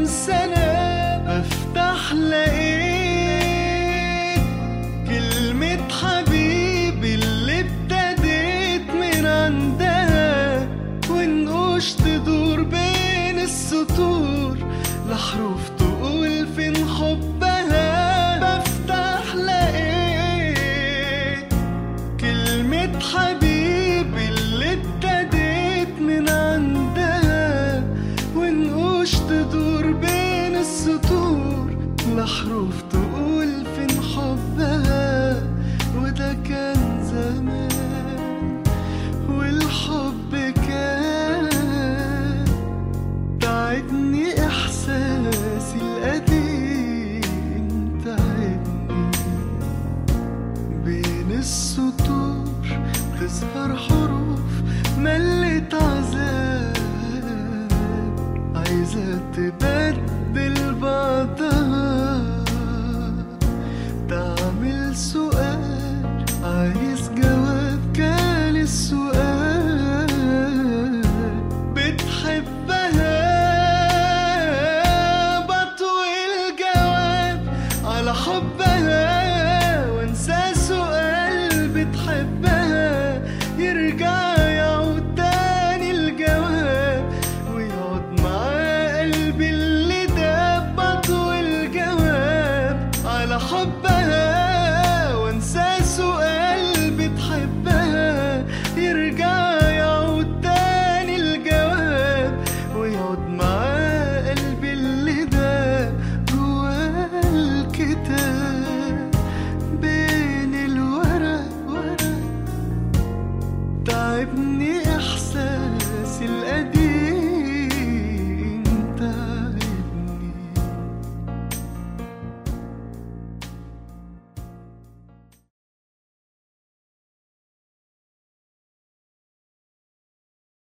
سنة بفتح لقيت كلمة حبيبي اللي ابتديت من عندها ونقوش تدور بين السطور لحروف تقول فين حبها بفتح لقيت كلمة حبيبي اللي ابتديت من عندها ونقوش تدور بين السطور لحروف تقول فين حبها وده كان زمان والحب كان تعبني إحساسي القديم تعبني بين السطور تظهر حروف ملت عذاب عايزة تبدل بعضها تعمل سؤال